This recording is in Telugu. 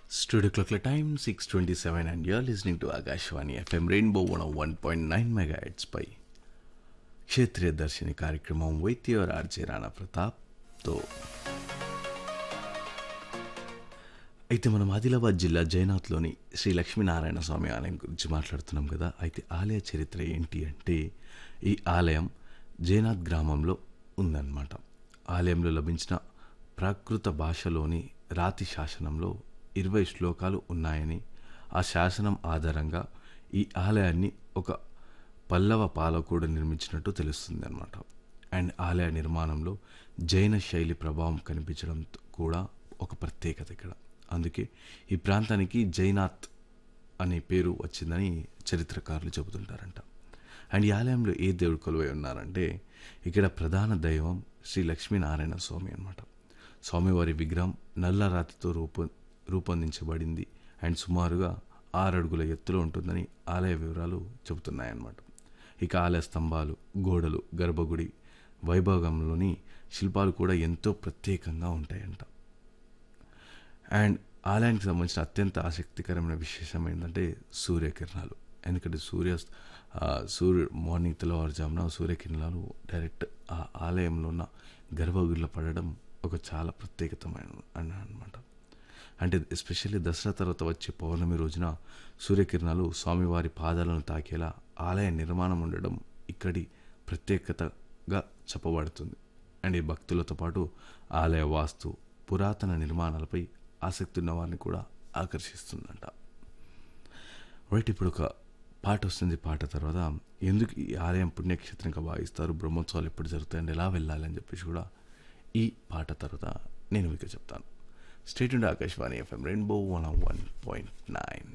Studio clock time 627 and you're listening to Agashwani FM Rainbow 101.9 megahertz పై క్షేత్రీయ దర్శిని కార్యక్రమం విత్ యువర్ ఆర్జే రాణా ప్రతాప్తో అయితే మనం ఆదిలాబాద్ జిల్లా జైనాథ్లోని శ్రీ లక్ష్మీనారాయణ స్వామి ఆలయం గురించి మాట్లాడుతున్నాం కదా అయితే ఆలయ చరిత్ర ఏంటి అంటే ఈ ఆలయం జైనాథ్ గ్రామంలో ఉందన్నమాట ఆలయంలో లభించిన ప్రాకృత భాషలోని రాతి శాసనంలో ఇరవై శ్లోకాలు ఉన్నాయని ఆ శాసనం ఆధారంగా ఈ ఆలయాన్ని ఒక పల్లవ పాలకుడు నిర్మించినట్టు తెలుస్తుంది అనమాట అండ్ ఆలయ నిర్మాణంలో జైన శైలి ప్రభావం కనిపించడం కూడా ఒక ప్రత్యేకత ఇక్కడ అందుకే ఈ ప్రాంతానికి జైనాథ్ అనే పేరు వచ్చిందని చరిత్రకారులు చెబుతుంటారంట అండ్ ఈ ఆలయంలో ఏ దేవుడు కొలువై ఉన్నారంటే ఇక్కడ ప్రధాన దైవం శ్రీ లక్ష్మీనారాయణ స్వామి అనమాట స్వామివారి విగ్రహం నల్ల రాతితో రూపొ రూపొందించబడింది అండ్ సుమారుగా ఆరు అడుగుల ఎత్తులో ఉంటుందని ఆలయ వివరాలు చెబుతున్నాయన్నమాట ఇక ఆలయ స్తంభాలు గోడలు గర్భగుడి వైభోగంలోని శిల్పాలు కూడా ఎంతో ప్రత్యేకంగా ఉంటాయంట అండ్ ఆలయానికి సంబంధించిన అత్యంత ఆసక్తికరమైన విశేషం ఏంటంటే సూర్యకిరణాలు ఎందుకంటే సూర్య ఆ, సూర్యుడు మార్నింగ్ తెల్లవారుజామున సూర్యకిరణాలు డైరెక్ట్ ఆ ఆలయంలో ఉన్న గర్భగుడిలో పడడం ఒక చాలా ప్రత్యేకతమైన అనమాట అంటే ఎస్పెషల్లీ దసరా తర్వాత వచ్చే పౌర్ణమి రోజున సూర్యకిరణాలు స్వామివారి పాదాలను తాకేలా ఆలయ నిర్మాణం ఉండడం ఇక్కడి ప్రత్యేకతగా చెప్పబడుతుంది అండ్ ఈ భక్తులతో పాటు ఆలయ వాస్తు పురాతన నిర్మాణాలపై ఆసక్తి ఉన్న వారిని కూడా ఆకర్షిస్తుందంట రైట్ ఇప్పుడు ఒక పాట వస్తుంది పాట తర్వాత ఎందుకు ఈ ఆలయం పుణ్యక్షేత్రంగా భావిస్తారు బ్రహ్మోత్సవాలు ఎప్పుడు జరుగుతాయండి ఎలా వెళ్ళాలి అని చెప్పేసి కూడా ఈ పాట తర్వాత నేను మీకు చెప్తాను స్టేట్ ఉండే Akashvani F M rainbow one one point nine